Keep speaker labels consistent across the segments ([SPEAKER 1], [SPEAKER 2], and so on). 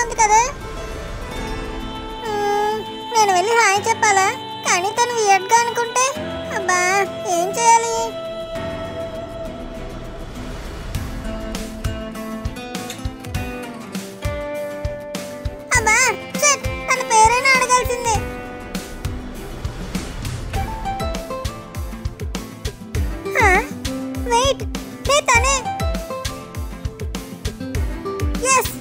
[SPEAKER 1] ఉంది కదా మ్మ్, నేను వెళ్ళి హాయ్ చెప్పాలా కానీ తను వియర్డ్గా అనుకుంటే అబ్బా ఏం చేయాలి అబ్బా షట్ తన పేరైనా అడగాల్సిందే వెయిట్ హే తనే yes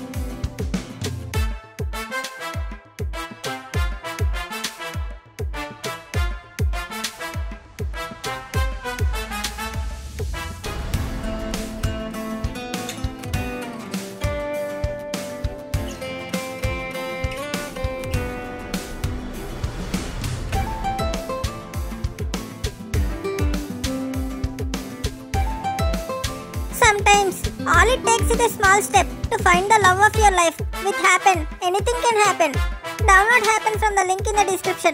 [SPEAKER 1] Sometimes all it takes is a small step to find the love of your life. With Happen, anything can happen. Download Happen from the link in the description.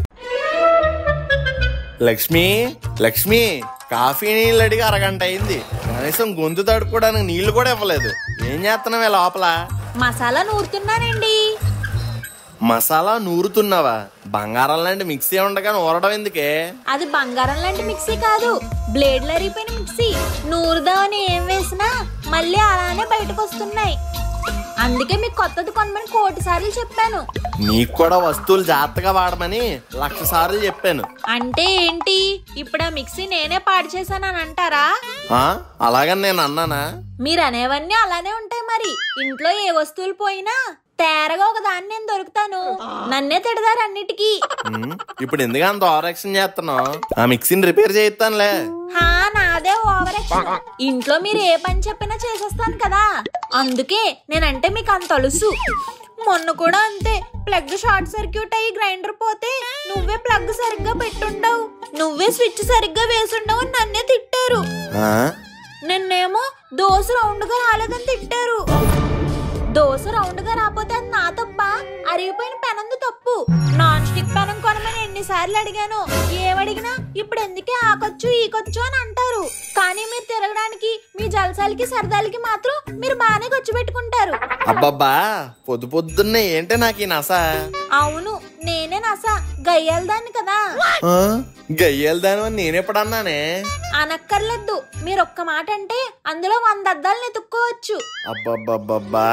[SPEAKER 2] Lakshmi Lakshmi coffee నీళ్ళు అడిగి అరగంట అయింది కనీసం గొంతు తడుపుకోవడానికి నీళ్లు కూడా ఇవ్వలేదు ఏం చేస్తున్నావే లోపల
[SPEAKER 3] మసాలా నూరుతున్నానండి
[SPEAKER 2] మసాలా నూరుతున్నావా బంగారం లాంటి మిక్సీ ఉండగా నూరడం ఎందుకే
[SPEAKER 3] అది బంగారం లాంటి మిక్సీ కాదు బ్లేడ్లు అరిగిపోయిన మిక్సీ నూరుదామని ఏం వేసినా మళ్ళీ అలానే బయటకు వస్తున్నాయి అందుకే మీకు కొత్తది కొనమని కోటి సార్లు చెప్పాను
[SPEAKER 2] నీకు కూడా వస్తువులు జాగ్రత్తగా వాడమని లక్ష సార్లు చెప్పాను
[SPEAKER 3] అంటే ఏంటి ఇప్పుడు ఆ మిక్సీ నేనే పాడు చేశానని అంటారా
[SPEAKER 2] ఆ అలాగని నేను అన్నానా
[SPEAKER 3] మీరు అనేవన్నీ అలానే ఉంటాయి మరి ఇంట్లో ఏ వస్తువులు పోయినా తేరగా ఒక దాన్ని నేను దొరుకుతాను నన్నే తిడతారు అన్నిటికీ
[SPEAKER 2] ఉమ్, ఇప్పుడు ఎందుకు అంత ఓవరాక్షన్ చేస్తున్నావు ఆ మిక్సీని రిపేర్ చేయిస్తానులే
[SPEAKER 3] హా నాదే ఓవర్ ఇంట్లో మీరు ఏ పని చెప్పినా చేసేస్తాను కదా అందుకే నేనంటే మీకు అంత అలుసు మొన్న కూడా అంతే ప్లగ్ షార్ట్ సర్క్యూట్ అయ్యి గ్రైండర్ పోతే నువ్వే ప్లగ్ సరిగ్గా పెట్టుండవు నువ్వే స్విచ్ సరిగ్గా వేసుండవు అని నన్నే తిట్టారు
[SPEAKER 2] ఆ?
[SPEAKER 3] నిన్నేమో దోశ రౌండ్ గా రాలేదని తిట్టారు దోశ రౌండ్ గా రాకపోతే అది నా తప్ప అరిగిపోయిన పెనందు తప్పు నాన్ స్టిక్ పెనం కొనమని ఎన్నిసార్లు అడిగాను ఏమడిగినా ఇప్పుడు ఎందుకే ఆకొచ్చు ఈకొచ్చు అని అంటారు కానీ మీరు తిరగడానికి మీ జలసాలకి సరదాలకి మాత్రం మీరు బాగానే ఖర్చు పెట్టుకుంటారు
[SPEAKER 2] అబ్బబ్బా పొద్దు పొద్దున్నే ఏంటే నాకు ఈ నస
[SPEAKER 3] అవును నేనే నస గయ్యాలదాన్ని కదా
[SPEAKER 2] ఆ? గయ్యాలి దాని నేనెప్పుడన్నానే
[SPEAKER 3] అనక్కర్లేదు మీరు ఒక్క మాట అంటే అందులో వంద అద్దాలను ఎత్తుక్కోవచ్చు
[SPEAKER 2] అబ్బబ్బబ్బబ్బా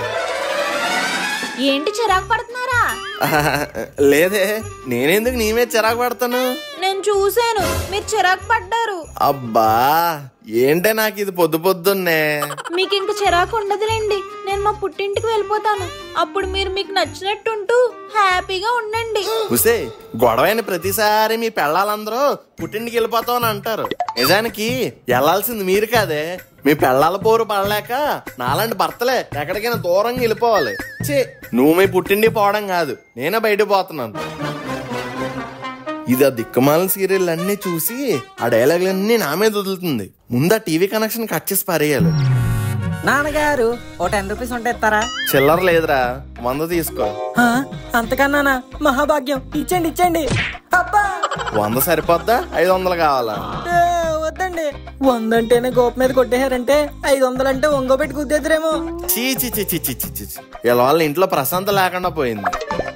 [SPEAKER 3] ఏంటి చిరాకు పడుతున్నారా
[SPEAKER 2] లేదే నేనెందుకు నీ మీద చిరాకు పడతాను
[SPEAKER 3] నేను చూశాను మీరు చిరాకు పడ్డారు
[SPEAKER 2] అబ్బా ఏంటే నాకు ఇది పొద్దు పొద్దున్నే
[SPEAKER 3] మీకు ఇంక చిరాకు ఉండదులేండి నేను మా పుట్టింటికి వెళ్ళిపోతాను అప్పుడు మీరు మీకు నచ్చినట్టుంటూ హ్యాపీగా ఉండండి
[SPEAKER 2] ఉసే గొడవైన ప్రతిసారి మీ పెళ్ళాలందరూ పుట్టింటికి వెళ్ళిపోతామని అంటారు నిజానికి వెళ్ళాల్సింది మీరు కాదే మీ పెళ్ళాల పోరు పడలేక నాలాంటి భర్తలే ఎక్కడికైనా దూరంగా వెళ్ళిపోవాలి చే నువ్వు మీ పుట్టింటికి పోవడం కాదు నేనే బయట పోతున్నాను ఇది ఆ దిక్కుమాల సీరియల్ అన్ని చూసి ఆ డైలాగులన్నీ నా మీద వదులుతుంది ముందు ఆ టీవీ కనెక్షన్ కట్ చేసి పారేయాలి
[SPEAKER 4] నాన్నగారు ఓ టెన్ రూపీస్ ఉంటే ఇస్తారా
[SPEAKER 2] చిల్లర లేదురా వంద తీసుకో
[SPEAKER 4] ఆ, అంతకన్నానా మహాభాగ్యం ఇచ్చండి ఇచ్చండి అబ్బా
[SPEAKER 2] వంద సరిపోద్దా ఐదు వందలు కావాలా
[SPEAKER 4] ఏ, వద్దండి వంద అంటేనే గోప మీద కొట్టేశారంటే ఐదు వందలంటే ఒంగోబెట్టి గుద్దేద్దరేమో
[SPEAKER 2] చీ చీ చీ చీ చీ చీ చీ చీ. ఇలా వాళ్ళ ఇంట్లో ప్రశాంత లేకుండా పోయింది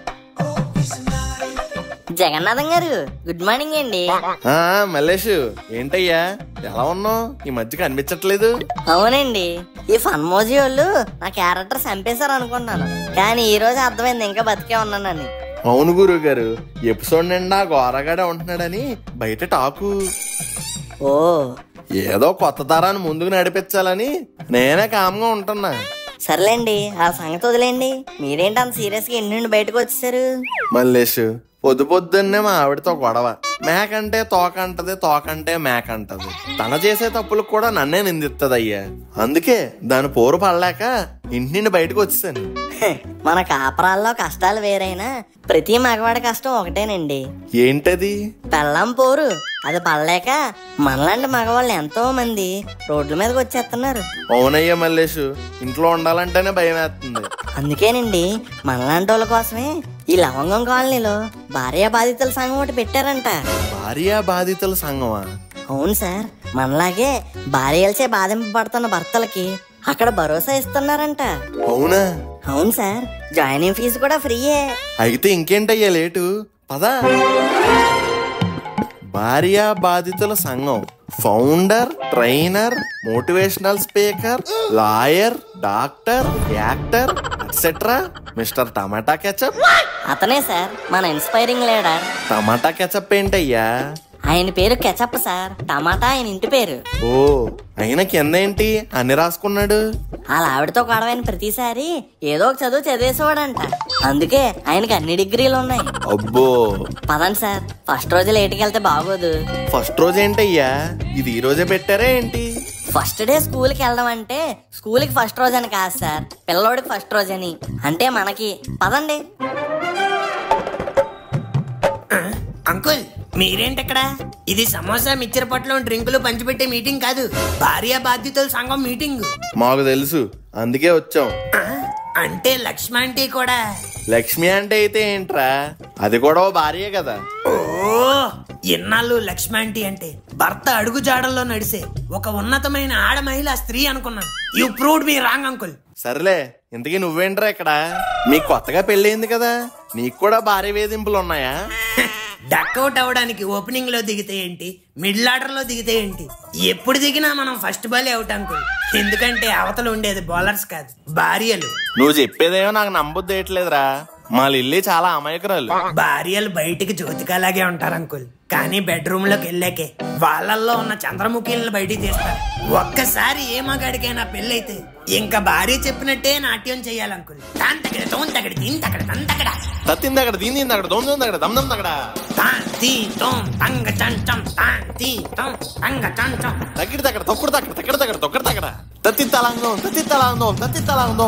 [SPEAKER 5] జగన్నాథం గారు గుడ్ మార్నింగ్ అండి
[SPEAKER 2] ఆ మల్లేష్ ఏంటయ్యా ఎలా ఉన్నావు ఈ మధ్య కనిపించట్లేదు
[SPEAKER 5] అవునండి ఈ ఫన్మోజీ వాళ్ళు నా క్యారెక్టర్ చంపేశారు అనుకున్నాను కానీ ఈ రోజు అర్థమైంది ఇంకా బతికే ఉన్నానని
[SPEAKER 2] అవును గురువు గారు ఎపిసోడ్ నిండా గోరగాడే ఉంటున్నాడని బయట టాకు
[SPEAKER 5] ఓ
[SPEAKER 2] ఏదో కొత్త తరాన్ని ముందుకు నడిపించాలని నేనే కామ్గా ఉంటున్నా
[SPEAKER 5] సర్లేండి ఆ సంగతి వదిలేండి మీరేంటి అంత సీరియస్ గా ఇంటి నుండి బయటకు వచ్చేసారు
[SPEAKER 2] మల్లేష్ పొద్దు పొద్దున్నే మా ఆవిడతో గొడవ మేకంటే తోక అంటది తోకంటే మేక అంటది తన చేసే తప్పులకు కూడా నన్నే నిందిస్తుంది అయ్యా అందుకే దాని పోరు పడలేక ఇంటి నుండి బయటకు వచ్చేసాను
[SPEAKER 5] హ, మన కాపరాల్లో కష్టాలు వేరైనా ప్రతి మగవాడి కష్టం ఒకటేనండి
[SPEAKER 2] ఏంటది
[SPEAKER 5] పెళ్ళం పోరు అది పడలేక మనలాంటి మగవాళ్ళు ఎంతో మంది రోడ్ల మీదకి వచ్చేస్తున్నారు
[SPEAKER 2] అవునయ్యా మల్లేష్ ఇంట్లో ఉండాలంటేనే భయం వేస్తుంది
[SPEAKER 5] అందుకేనండి మనలాంటి వాళ్ళ కోసమే ఈ లవంగం కాలనీలో భార్య బాధితుల సంఘం ఒకటి పెట్టారంట
[SPEAKER 2] భార్యా బాధితుల సంఘమా
[SPEAKER 5] అవును సార్ మనలాగే భార్యలచే బాధింపబడుతున్న భర్తలకి అక్కడ భరోసా ఇస్తున్నారంట
[SPEAKER 2] అవునా
[SPEAKER 5] అవును సార్ జాయినింగ్ ఫీజు కూడా ఫ్రీయే
[SPEAKER 2] అయితే ఇంకేంటయ్యా లేటు పదా భార్య బాధితుల సంఘం founder trainer motivational speaker lawyer doctor actor etcetera mister tomato ketchup
[SPEAKER 5] అతనే సార్ మన ఇన్స్పైరింగ్ లీడర్
[SPEAKER 2] టమాటా కెచప్ ఏంటయ్యా
[SPEAKER 5] ఆయన పేరు కెచప్ సార్ టమాటా ఆయన ఇంటి పేరు
[SPEAKER 2] ఓ అయినా కింద ఏంటి అన్ని రాసుకున్నాడు
[SPEAKER 5] వాళ్ళ ఆవిడతో గొడవైన ప్రతిసారి ఏదో ఒక చదువు చదివేసేవాడంట అందుకే ఆయనకి అన్ని డిగ్రీలు ఉన్నాయి
[SPEAKER 2] అబ్బో
[SPEAKER 5] పదండి సార్ ఫస్ట్ రోజు లేటుకి వెళ్తే బాగోదు
[SPEAKER 2] ఫస్ట్ రోజు ఏంటయ్యా ఇది ఈ రోజే పెట్టారా ఏంటి
[SPEAKER 5] ఫస్ట్ డే స్కూల్కి వెళ్ళడం అంటే స్కూల్కి ఫస్ట్ రోజు అని కాదు సార్ పిల్లోడికి ఫస్ట్ రోజు అని అంటే మనకి పదండి
[SPEAKER 6] అంకుల్ మీరేంటక్కడ ఇది సమోసా మిక్చర్ పట్ల డ్రింకులు పంచిపెట్టే మీటింగ్ కాదు భార్య బాధ్యతల సంఘం మీటింగ్
[SPEAKER 2] మాకు తెలుసు అందుకే వచ్చాం
[SPEAKER 6] ఆ, అంటే లక్ష్మ అంటే కూడా
[SPEAKER 2] లక్ష్మి అంటే అయితే ఏంట్రా అది కూడా ఓ భార్యే కదా
[SPEAKER 6] ఓ ఇన్నాళ్ళు లక్ష్మ ఆంటీ అంటే భర్త అడుగు జాడల్లో నడిసే ఒక ఉన్నతమైన ఆడ మహిళ స్త్రీ అనుకున్నాను you proved me wrong uncle
[SPEAKER 2] సర్లే ఇంతకీ నువ్వేంట్రా ఇక్కడ మీకు కొత్తగా పెళ్ళయింది కదా నీకు కూడా భార్య వేధింపులు ఉన్నాయా
[SPEAKER 6] డక్అవుట్ అవ్వడానికి ఓపెనింగ్ లో దిగితే ఏంటి మిడిల్ ఆర్డర్ లో దిగితే ఏంటి ఎప్పుడు దిగినా మనం ఫస్ట్ బాల్ అవుట్ అంకుల్ ఎందుకంటే అవతల ఉండేది బౌలర్స్ కాదు భార్యలు
[SPEAKER 2] నువ్వు చెప్పేదేమో నాకు నమ్మొద్దేయట్లేదురా మా లిల్లీ చాలా అమాయకురాలు
[SPEAKER 6] భార్యలు బయటికి జ్యోతికలాగే ఉంటారు అంకుల్ కానీ బెడ్రూమ్ లోకి వెళ్ళాకే వాళ్ళల్లో ఉన్న చంద్రముఖిలను బయటికి తీస్తారు ఒక్కసారి ఏ మగాడికైనా పెళ్ళైతే ఇంకా భార్య చెప్పినట్టే నాట్యం చెయ్యాలి అంకుల్ తాన్ తగడ తోన్ తగడ దీన్ తగడ తన్ తగడ
[SPEAKER 2] తత్తింది అక్కడ దీని అక్కడ దొంగ అక్కడ దమ్ అక్కడ
[SPEAKER 6] తాన్ తీ తోం తంగ చంచం తాన్ తీ తోం తంగ చంచం
[SPEAKER 2] తగ్గిడి తక్కడ తొక్కుడు తక్కడ తక్కడ తక్కడ తొక్కడు తక్కడ తత్తి తలాంగం తత్తి తలాంగం తత్తి తలాంగం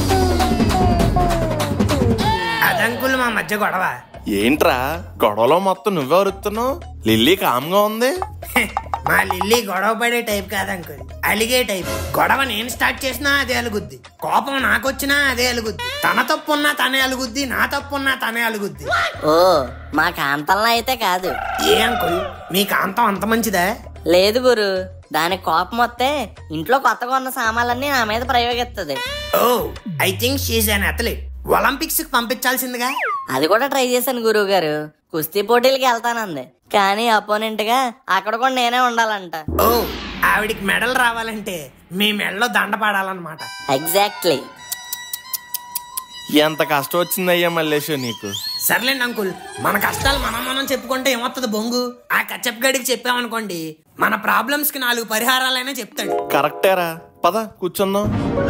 [SPEAKER 6] అదంకుల్ మా మధ్య గొడవ
[SPEAKER 2] ఏంట్రా గొడవలో మొత్తం నువ్వే వరుతున్నావు లిల్లీ కామ్గా ఉంది
[SPEAKER 6] హె, మా లిల్లీ గొడవ పడే టైప్ కాదు అంకుల్ అలిగే టైప్ గొడవ నేను స్టార్ట్ చేసినా అదే అలుగుద్ది కోపం నాకొచ్చినా అదే అలుగుద్ది తన తప్పు ఉన్నా తనే అలుగుద్ది నా తప్పు ఉన్నా తనే అలుగుద్ది
[SPEAKER 5] ఓ మా కాంతంలో అయితే కాదు
[SPEAKER 6] ఏ అంకుల్ మీ కాంతం అంత మంచిదా
[SPEAKER 5] లేదు గురు దానికి కోపం వస్తే ఇంట్లో కొత్తగా ఉన్న సామాన్లన్నీ నా మీద ప్రయోగిస్తుంది
[SPEAKER 6] oh I think she's an athlete Olympics కి పంపించాల్సిందిగా
[SPEAKER 5] అది కూడా ట్రై చేశాను గురువు గారు కుస్తీ పోటీలకి వెళ్తానంది కానీ అపోనెంట్ గా అక్కడ కూడా నేనే ఉండాలంట
[SPEAKER 6] ఓ ఆవిడికి మెడల్ రావాలంటే మీ మెడలో దండ పాడాలన్నమాట
[SPEAKER 5] ఎగ్జాక్ట్లీ
[SPEAKER 2] ఎంత కష్టం వచ్చిందయ్యా మల్లేషు నీకు
[SPEAKER 6] సర్లేండి అంకుల్ మన కష్టాలు మనం మనం చెప్పుకుంటే ఏమొస్తుంది బొంగు ఆ కచ్చప్ గడికి చెప్పామనుకోండి మన ప్రాబ్లమ్స్ కి నాలుగు పరిహారాలైనా చెప్తాడు
[SPEAKER 2] కరెక్టేరా పద కూర్చుందాం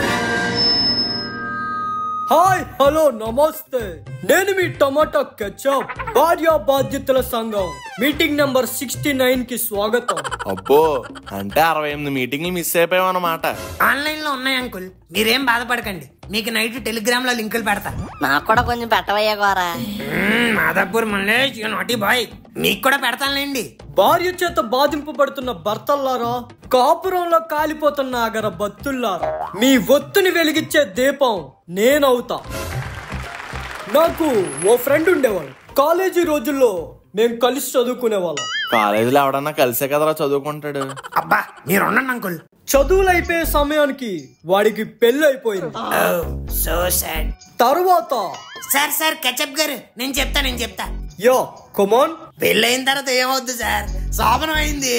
[SPEAKER 4] హాయ్ హలో నమస్తే నేను మీ టమాటా కెచప్ భార్య బాధ్యతల సంఘం మీటింగ్ నంబర్ సిక్స్టీ నైన్ కి స్వాగతం
[SPEAKER 2] అబ్బో అంటే అరవై ఎనిమిది మీటింగ్లు మిస్ అయిపోయామన్నమాట
[SPEAKER 6] ఆన్లైన్ లో ఉన్నాయి అంకుల్ మీరేం బాధపడకండి మీకు నైట్ టెలిగ్రామ్ లో లింకులు పెడతా
[SPEAKER 5] నాకు కూడా కొంచెం పెట్టవయ్యా గోరా
[SPEAKER 6] మ్మ్, మాదాపూర్ మల్లేష్ నాటి బాయ్ మీకు కూడా పెడతానులేండి
[SPEAKER 4] భార్య చేత బాధింపబడుతున్న భర్తల్లారా కాపురంలో కాలిపోతున్న అగర బత్తుల్లారా మీ ఒత్తుని వెలిగించే దీపం నేనవుతా నాకు ఓ ఫ్రెండ్ ఉండేవాడు కాలేజీ రోజుల్లో మేము కలిసి చదువుకునేవాళ్ళం
[SPEAKER 2] కాలేజీలో ఎవడన్నా కలిసే కదరా చదువుకుంటాడు
[SPEAKER 6] అబ్బా మీరు ఉండండి అంకుల్
[SPEAKER 4] చదువులు అయిపోయే సమయానికి వాడికి పెళ్లి అయిపోయింది
[SPEAKER 6] ఓ సో సాడ్
[SPEAKER 4] తరువాత
[SPEAKER 6] సార్ సార్ కచప్ గారు నేను చెప్తా నేను చెప్తా
[SPEAKER 4] యా కమాన్
[SPEAKER 6] పెళ్ళైన తర్వాత ఏమవుద్దు సార్ శోభనం అయింది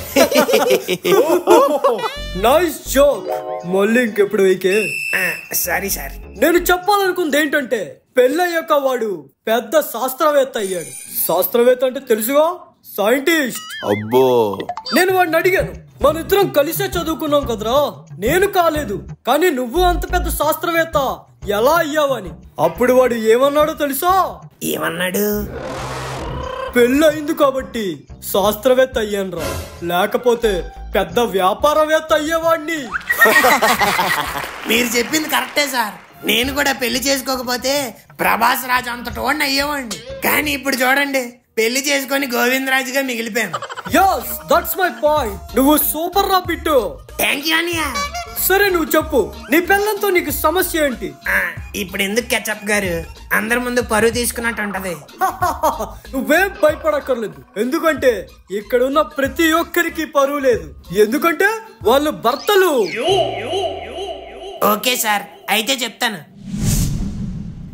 [SPEAKER 4] నైస్ జోక్ మళ్ళీ ఇంకెప్పుడు వైకే
[SPEAKER 6] సారీ సార్
[SPEAKER 4] నేను చెప్పాలనుకుంది ఏంటంటే పెళ్ళయ్యాక వాడు పెద్ద శాస్త్రవేత్త అయ్యాడు శాస్త్రవేత్త అంటే తెలుసుగా సైంటిస్ట్
[SPEAKER 2] అబ్బో
[SPEAKER 4] నేను వాడిని అడిగాను మన ఇద్దరం కలిసే చదువుకున్నాం కదరా నేను కాలేదు కానీ నువ్వు అంత పెద్ద శాస్త్రవేత్త ఎలా అయ్యావని అప్పుడు వాడు ఏమన్నాడో తెలుసా
[SPEAKER 6] ఏమన్నాడు
[SPEAKER 4] పెళ్ళయింది కాబట్టి శాస్త్రవేత్త అయ్యానురా లేకపోతే పెద్ద వ్యాపారవేత్త అయ్యేవాడిని
[SPEAKER 6] మీరు చెప్పింది కరెక్టే సార్ నేను కూడా పెళ్లి చేసుకోకపోతే ప్రభాస్ రాజు అంత టోన్ అయ్యేవాడిని కానీ ఇప్పుడు చూడండి పెళ్లి చేసుకొని గోవిందరాజుగా మిగిలిపోయాను
[SPEAKER 4] యస్ దట్స్ మై పాయింట్ నువ్వు సూపర్ రా బిట్టు
[SPEAKER 6] థ్యాంక్ యూ అనియా
[SPEAKER 4] సరే నువ్వు చెప్పు నీ పిల్లలతో నీకు సమస్య ఏంటి
[SPEAKER 6] ఆ, ఇప్పుడు ఎందుకు కెచప్ గారు అందరి ముందు పరువు తీసుకున్నట్టు ఉంటది
[SPEAKER 4] నువ్వేం భయపడక్కర్లేదు ఎందుకంటే ఇక్కడ ఉన్న ప్రతి ఒక్కరికి పరువు లేదు ఎందుకంటే వాళ్ళు భర్తలు
[SPEAKER 6] ఓకే సార్ అయితే చెప్తాను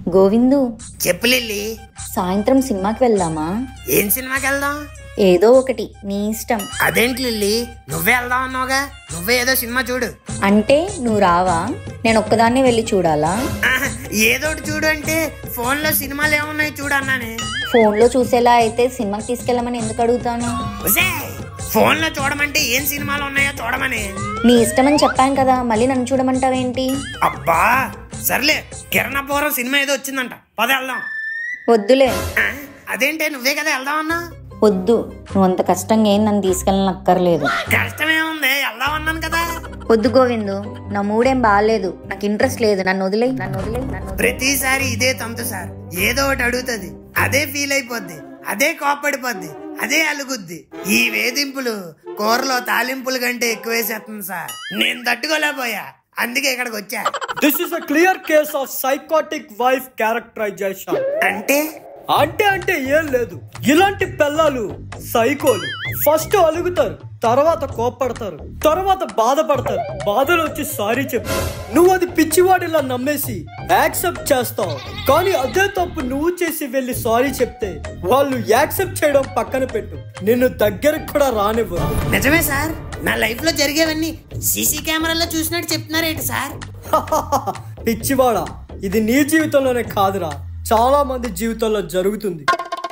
[SPEAKER 7] గోవిందు
[SPEAKER 6] చెప్పు లిల్లీ
[SPEAKER 7] సాయంత్రం సినిమాకి వెళ్దామా
[SPEAKER 6] ఏం సినిమాకి వెళ్దాం
[SPEAKER 7] ఏదో ఒకటి నీ ఇష్టం
[SPEAKER 6] అదేంటి లిల్లీ నువ్వే వెళ్దాం అన్నావుగా నువ్వే ఏదో సినిమా చూడు
[SPEAKER 7] అంటే నువ్వు రావా నేను ఒక్కదాన్నే వెళ్ళి చూడాలా
[SPEAKER 6] ఆహా, ఏదోటి చూడు అంటే ఫోన్ లో సినిమాలు ఏమున్నాయి చూడు అన్నానే
[SPEAKER 7] ఫోన్లో చూసేలా అయితే సినిమాకి తీసుకెళ్ళమని ఎందుకు అడుగుతాను
[SPEAKER 6] ఫోన్ లో చూడమంటే ఏం సినిమాలు ఉన్నాయో చూడమని
[SPEAKER 7] నీ ఇష్టమని చెప్పాను కదా మళ్ళీ నన్ను చూడమంటావేంటి
[SPEAKER 6] అబ్బా సర్లే కిరణపూరం సినిమా ఏదో వచ్చిందంట పద వెళ్దాం
[SPEAKER 7] వద్దులే
[SPEAKER 6] ఆ, అదేంటే నువ్వే కదా వెళ్దాం అన్నా
[SPEAKER 7] వద్దు నువ్వు అంత కష్టంగా ఏం నన్ను తీసుకెళ్ళని అక్కర్లేదు
[SPEAKER 6] కష్టమేముంది వెళ్దాం అన్నాను కదా
[SPEAKER 7] వద్దు గోవిందు నా మూడేం బాగాలేదు నాకు ఇంట్రెస్ట్ లేదు నన్ను వదిలే నన్ను వదిలే నన్ను వదిలేయ్.
[SPEAKER 6] ప్రతిసారి ఇదే తంతు సార్ ఏదో ఒకటి అడుగుతుంది అదే ఫీల్ అయిపోద్ది అదే కోప్పడిపోద్ది అదే అలుగుద్ది ఈ వేధింపులు కూరలో తాలింపుల కంటే ఎక్కువేసేస్తుంది సార్ నేను తట్టుకోలేకపోయా అందుకే ఇక్కడికి వచ్చా
[SPEAKER 4] this is a clear case of psychotic wife characterization
[SPEAKER 6] అంటే
[SPEAKER 4] అంటే అంటే ఏం లేదు ఇలాంటి పిల్లలు సైకోలు ఫస్ట్ అలుగుతారు తర్వాత కోప్పడతారు తర్వాత బాధపడతారు బాధలు వచ్చి సారీ చెప్తారు నువ్వు అది పిచ్చివాడిలా నమ్మేసి యాక్సెప్ట్ చేస్తావు కానీ అదే తప్పు నువ్వు చేసి వెళ్ళి సారీ చెప్తే వాళ్ళు యాక్సెప్ట్ చేయడం పక్కన పెట్టు నిన్ను దగ్గరకు కూడా రానివ్వరు
[SPEAKER 6] నిజమే సార్ నా లైఫ్ లో జరిగేవన్నీ సీసీ కెమెరాలో చూసినట్టు చెప్తున్నారేంటి సార్
[SPEAKER 4] పిచ్చివాడా ఇది నీ జీవితంలోనే కాదురా చాలా మంది జీవితంలో జరుగుతుంది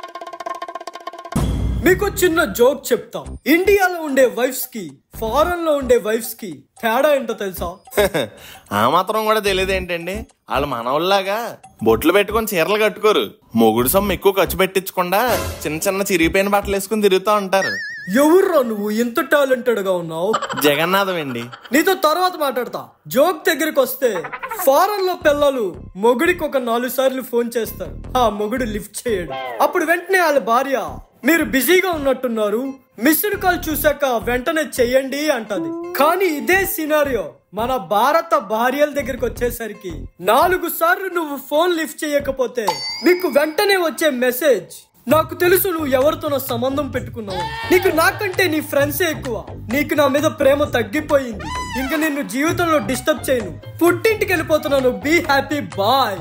[SPEAKER 4] మీకు చిన్న జోక్ చెప్తా ఇండియాలో ఉండే వైఫ్స్ కి ఫారెన్ లో ఉండే వైఫ్స్ కి తేడా ఏంటో తెలుసా
[SPEAKER 2] ఆ మాత్రం కూడా తెలియదు ఏంటండి వాళ్ళు మనవుల్లాగా బొట్లు పెట్టుకొని చీరలు కట్టుకోరు మొగుడు సొమ్ము ఎక్కువ ఖర్చు పెట్టించకుండా చిన్న చిన్న చిరిగిపోయిన బట్టలు వేసుకుని తిరుగుతూ ఉంటారు
[SPEAKER 4] ఎవర్రా నువ్వు ఇంత టాలెంటెడ్ గా ఉన్నావు
[SPEAKER 2] జగన్నాథం అండి
[SPEAKER 4] నీతో తర్వాత మాట్లాడతా జోక్ దగ్గరికి వస్తే ఫారెన్ లో పిల్లలు మొగుడికి ఒక నాలుగు సార్లు ఫోన్ చేస్తారు ఆ మొగుడు లిఫ్ట్ చేయడు అప్పుడు వెంటనే వాళ్ళ భార్య మీరు బిజీగా ఉన్నట్టున్నారు మిస్డ్ కాల్ చూశాక వెంటనే చెయ్యండి అంటది కానీ ఇదే సినారియో మన భారత భార్యల దగ్గరికి వచ్చేసరికి నాలుగు సార్లు నువ్వు ఫోన్ లిఫ్ట్ చేయకపోతే నీకు వెంటనే వచ్చే మెసేజ్ నాకు తెలుసు నువ్వు ఎవరితోనో సంబంధం పెట్టుకున్నావు నీకు నాకంటే నీ ఫ్రెండ్సే ఎక్కువ నీకు నా మీద ప్రేమ తగ్గిపోయింది ఇంకా నిన్ను జీవితంలో డిస్టర్బ్ చేయను పుట్టింటికి వెళ్ళిపోతున్నాను బీ హ్యాపీ బాయ్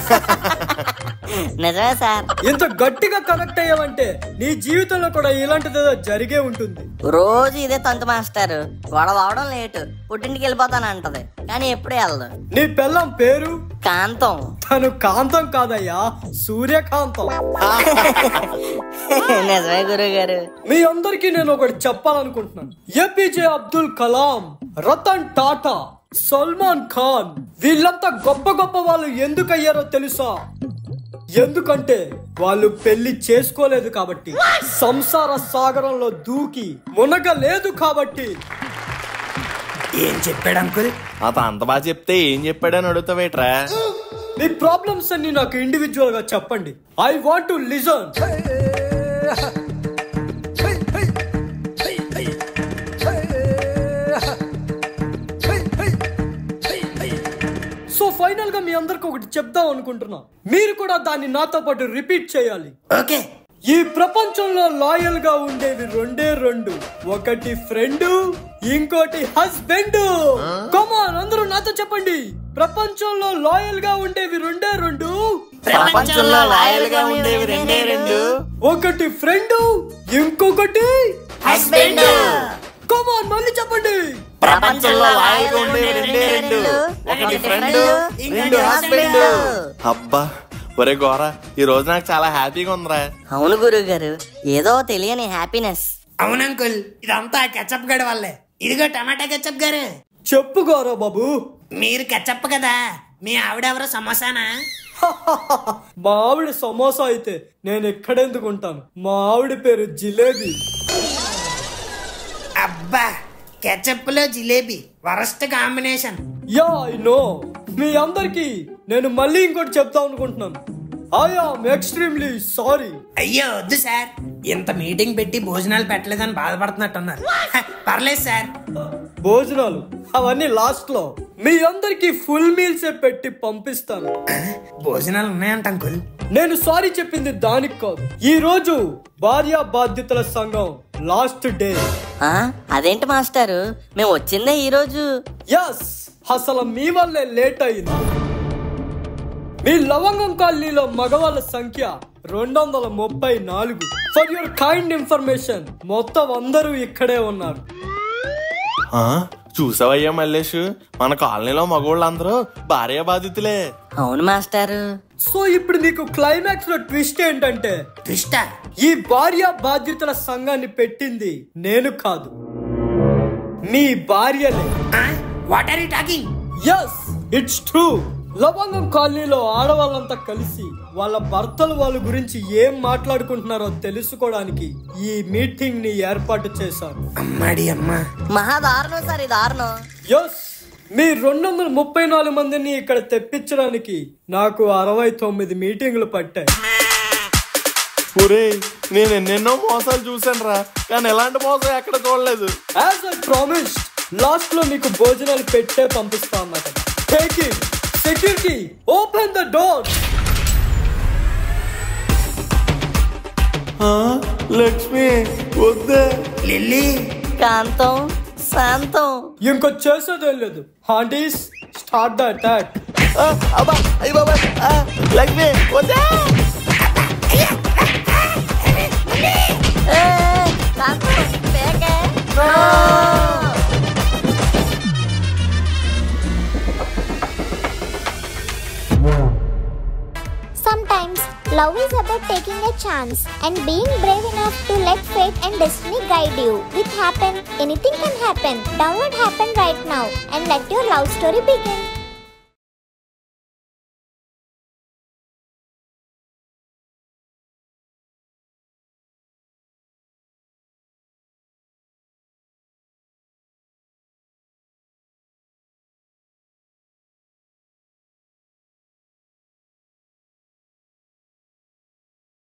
[SPEAKER 5] నిజమే సార్
[SPEAKER 4] ఇంత గట్టిగా కనెక్ట్ అయ్యావంటే నీ జీవితంలో కూడా ఇలాంటిదేదో జరిగే ఉంటుంది
[SPEAKER 5] రోజు ఇదే తంతు మాస్టర్ గొడవ అవడం లేటు పుట్టింటికి వెళ్ళిపోతాను అంటది కానీ ఎప్పుడు వెళ్ళదు
[SPEAKER 4] నీ పెళ్ళం పేరు
[SPEAKER 5] కాంతం
[SPEAKER 4] తను కాంతం కాదయ్యా సూర్యకాంతం
[SPEAKER 5] నిజమే గురువు గారు
[SPEAKER 4] మీ అందరికీ నేను ఒకటి చెప్పాలనుకుంటున్నాను ఏపీజే అబ్దుల్ కలాం రతన్ టాటా సల్మాన్ ఖాన్ వీళ్ళంతా గొప్ప గొప్ప వాళ్ళు ఎందుకు అయ్యారో తెలుసా ఎందుకంటే వాళ్ళు పెళ్లి చేసుకోలేదు కాబట్టి సంసార సాగరంలో దూకి మునగలేదు కాబట్టి
[SPEAKER 6] ఏం చెప్పాడు అంకుల్
[SPEAKER 2] అత అంత బాగా చెప్తే ఏం చెప్పాడని అడుగుతావేట్రా
[SPEAKER 4] మీ ప్రాబ్లమ్స్ అన్ని నాకు ఇండివిజువల్ గా చెప్పండి I want to listen so final గా మీ అందరికి ఒకటి చెప్దాం అనుకుంటున్నా మీరు కూడా దాన్ని నాతో పాటు రిపీట్ చేయాలి
[SPEAKER 6] ఓకే
[SPEAKER 4] ఈ ప్రపంచంలో లాయల్ గా ఉండేవి రెండే రెండు ఒకటి ఫ్రెండ్ ఇంకోటి హస్బెండ్ కమాన్ అందరూ నాతో చెప్పండి ప్రపంచంలో లాయల్ గా ఉండేవి రెండే రెండు
[SPEAKER 2] ప్రపంచంలో లాయల్ గా ఉండేవి రెండే రెండు
[SPEAKER 4] ఒకటి ఫ్రెండ్ ఇంకొకటి
[SPEAKER 5] హస్బెండ్
[SPEAKER 4] కమాన్ మళ్ళీ చెప్పండి
[SPEAKER 2] ప్రపంచంలో లాయల్ గా ఉండేవి రెండే రెండు ఒకటి ఫ్రెండ్ రెండు హస్బెండ్ అబ్బా ఒరే గోరా ఈ రోజు నాకు చాలా హ్యాపీగా ఉందిరా
[SPEAKER 5] అవును గురువు గారు ఏదో తెలియని హ్యాపీనెస్
[SPEAKER 6] అవును అంకుల్ ఇదంతా కెచప్ గడి వల్లే ఇదిగో టమాటా కెచప్ గారు
[SPEAKER 4] చెప్పు గౌరవ్ బాబు
[SPEAKER 6] మీరు కెచప్ కదా మీ ఆవిడెవరో సమోసానా
[SPEAKER 4] మా ఆవిడ సమోసా అయితే నేను ఎక్కడెందుకు ఉంటాను మా ఆవిడ పేరు జిలేబీ
[SPEAKER 6] అబ్బా కెచప్ లో jalebi worst combination
[SPEAKER 4] yeah I know మీ అందరికి నేను మళ్ళీ ఇంకోటి చెప్తాం అనుకుంటున్నాను ఐ ఆమ్ ఎక్స్ట్రీమ్లీ సారీ
[SPEAKER 6] అయ్యో వద్దు సార్ ఇంత మీటింగ్ పెట్టి భోజనాలు పెట్టలేదని బాధపడుతున్నట్టున్నారు హ, పర్లేదు సార్
[SPEAKER 4] భోజనాలు అవన్నీ లాస్ట్ లో మీ అందరికి ఫుల్ మీల్స్ పెట్టి పంపిస్తాను
[SPEAKER 6] భోజనాలు ఉన్నాయంట అంకుల్
[SPEAKER 4] నేను సారీ చెప్పింది దానికి కాదు ఈ రోజు భార్య బాధ్యతల సంఘం లాస్ట్ డే
[SPEAKER 5] ఆ, అదేంటి మాస్టారు మేము వచ్చిందే ఈ రోజు
[SPEAKER 4] ఎస్ అసలు మీ వల్లే లేట్ అయింది మీ లవంగం కాలనీలో మగవాళ్ళ సంఖ్య రెండు వందల ముప్పై నాలుగు ఫర్ యువర్ కైండ్ ఇన్ఫర్మేషన్ మొత్తం అందరూ ఇక్కడే ఉన్నారు
[SPEAKER 2] ఆ, చూసావయ్యా మల్లేష్ మన కాలనీలో మగవాళ్ళందరూ భార్య బాధితులే
[SPEAKER 5] అవును మాస్టారు
[SPEAKER 4] సో ఇప్పుడు నీకు క్లైమాక్స్ లో ట్విస్ట్ ఏంటంటే
[SPEAKER 6] ట్విస్టా
[SPEAKER 4] ఈ భార్య బాధ్యతల సంఘాన్ని పెట్టింది నేను కాదు మీ భార్యలే
[SPEAKER 6] what are you talking
[SPEAKER 4] yes it's true లవంగం కాలనీలో ఆడవాళ్ళంతా కలిసి వాళ్ళ భర్తలు వాళ్ళ గురించి ఏం మాట్లాడుకుంటున్నారో తెలుసుకోవడానికి ఈ మీటింగ్ ని ఏర్పాటు చేశారు
[SPEAKER 6] అమ్మాడి అమ్మా
[SPEAKER 5] మహా దారుణం సార్ ఈ దారుణం
[SPEAKER 4] ఎస్ మీ రెండు వందల ముప్పై నాలుగు మందిని ఇక్కడ తెప్పించడానికి నాకు అరవై తొమ్మిది మీటింగ్లు పట్టాయి
[SPEAKER 2] ఒరే నేను ఎన్నెన్నో మోసాలు చూశాను రా కానీ ఎలాంటి మోసం ఎక్కడ చూడలేదు
[SPEAKER 4] యాజ్ ఐ ప్రామిస్ లాస్ట్ లో మీకు భోజనాలు పెట్టే పంపిస్తా అన్నా కదా take it security open the door
[SPEAKER 2] ఆ, లక్ష్మి వద్దే
[SPEAKER 6] లిల్లీ
[SPEAKER 5] కాంతం శాంతం
[SPEAKER 4] ఇంకో చేసేదేం లేదు హాండీస్ స్టార్ట్ ద అటాక్
[SPEAKER 2] ఆ, అబ్బా అయ్య బాబా ఆ, లక్ష్మి వద్దే
[SPEAKER 1] Sometimes love is about taking a chance and being brave enough to let fate and destiny guide you. With Happen, anything can happen. Download Happen right now and let your love story begin.